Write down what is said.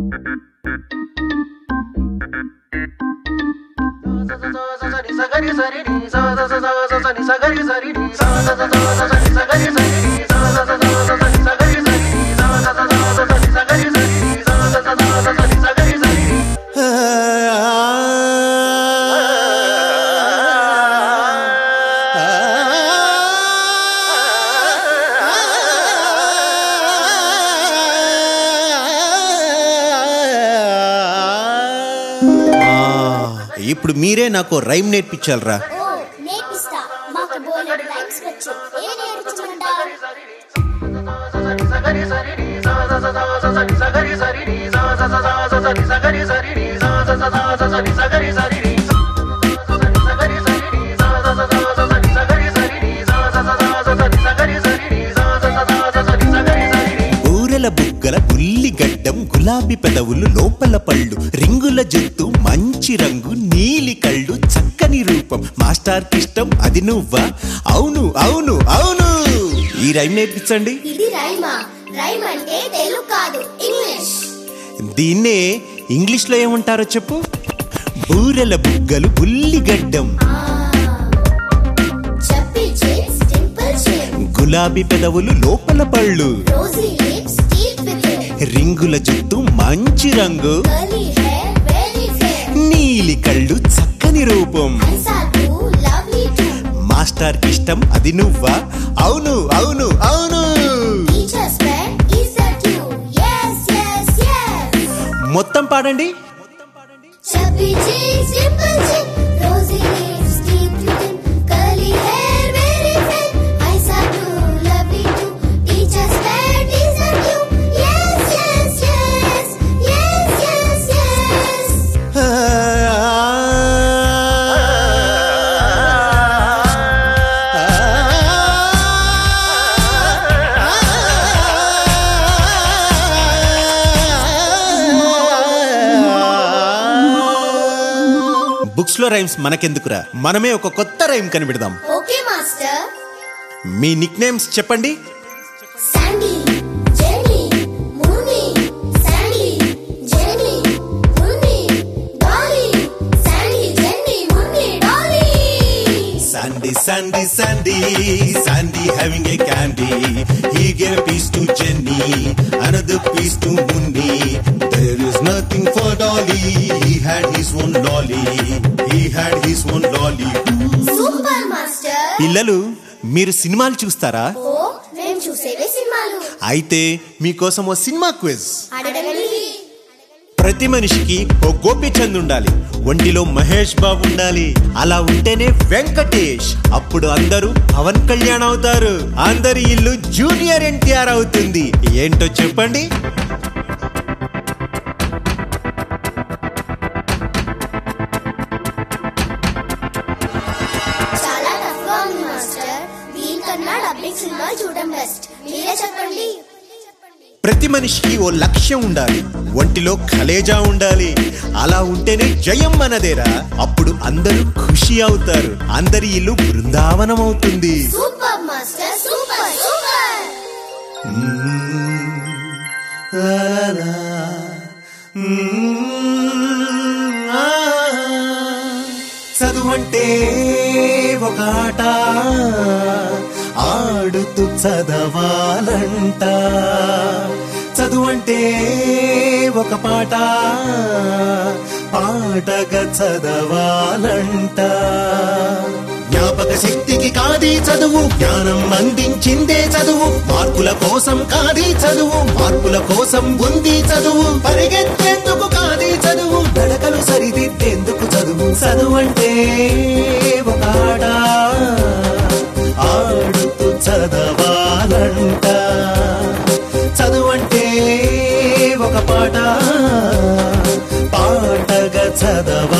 ఆ, ఇప్పుడు మీరే నాకు రైమ్ నేర్పించాలరా ఓ నేర్పిస్తా మాకు బోలెడు రైమ్స్ వచ్చు ఏ నేర్చుకుంటావు ఊరెల బుగ్గల బుల్లి గడ్డం గులాబీ పెదవులు లోపల పళ్ళు రింగుల జుత్తు మంచి రంగు నీలి కళ్ళు చక్కని రూపం మాస్టర్ ఇష్టం అది నువ్వా అవును అవును అవును ఈ రైమ్ నేర్పించండి ఇది రైమా రైమ్ అంటే తెలుగు కాదు ఇంగ్లీష్ దీన్నే ఇంగ్లీష్ లో ఏమంటారో చెప్పు బూరెల బుగ్గలు బుల్లి గడ్డం చెప్పి చిప్స్ డింపుల్ చిప్ గులాబీ పెదవులు లోపల పళ్ళు రోజీ లిప్స్ టీత్ విత్ రింగుల జుత్తు మంచి రంగు కర్లీ హెయిర్ వెరీ ఫేర్ నీలి కళ్ళు చక్కని రూపం eyes are too lovely too master ఇష్టం అది నువ్వా అవును అవును అవును teachers friend is that you yes yes yes మొత్తం పాడండి Chubby cheeks, dimple chin, rosy lips, teeth within, curly hair, very thin, eyes are blue, lovely too. Teacher's pet is that you? Yes, yes, yes, yes, yes, yes. Books లో rhymes మనకెందుకురా మనమే ఒక కొత్త rhyme కనిపెడదాం Okay, master. మీ nicknames చెప్పండి Sandy, Jenny, Moony, Sandy, Jenny, Moony, Dolly, Sandy, Jenny, Moony, Dolly. Sandy, Sandy, Sandy, Sandy having a candy. He gave a piece to Jenny, another piece to Munni. There is nothing for Dolly. He had his own lolly. He had his own lolly. Super master. పిల్లలు మీరు సినిమాలు చూస్తారా ఓ మేము చూసేవే సినిమాలు అయితే మీకోసం ఓ cinema quiz అడగండి ప్రతి మనిషికి ఓ గోపిచంద్ ఉండాలి ఒంటిలో మహేష్ బాబు ఉండాలి అలా ఉంటేనే వెంకటేష్ అప్పుడు అందరూ పవన్ కళ్యాణ్ అవుతారు అందరి ఇల్లు జూనియర్ ఎన్టీఆర్ అవుతుంది ఏంటో చెప్పండి చాలా టఫ్ గా ఉంది మాస్టర్ దీనికన్నా డబ్బింగ్ సినిమాలు చూడడం బెస్ట్ మీరే చెప్పండి ప్రతి మనిషికి ఓ లక్ష్యం ఉండాలి ఒంటిలో కలేజా ఉండాలి అలా ఉంటేనే జయం మనదేరా అప్పుడు అందరూ ఖుషి అవుతారు అందరి ఇల్లు బృందావనం అవుతుంది సూపర్ మాస్టర్ సూపర్ సూపర్ చదువంటే ఒక ఆట ఆడుతూ చదవాలంట చదువంటే ఒక పాట పాటగా చదవాలంట జ్ఞాపక శక్తికి కాది చదువు జ్ఞానం అందించిందే చదువు మార్కుల కోసం కాది చదువు మార్కుల కోసం ఉంది చదువు పరిగెత్తేందుకు కాది చదువు నడకలు సరిదిద్దేందుకు చదువు చదువంటే ఒక ఆట ఆడుతూ చదవాలంట చదువంటే ఒక పాట పాటగా చదవ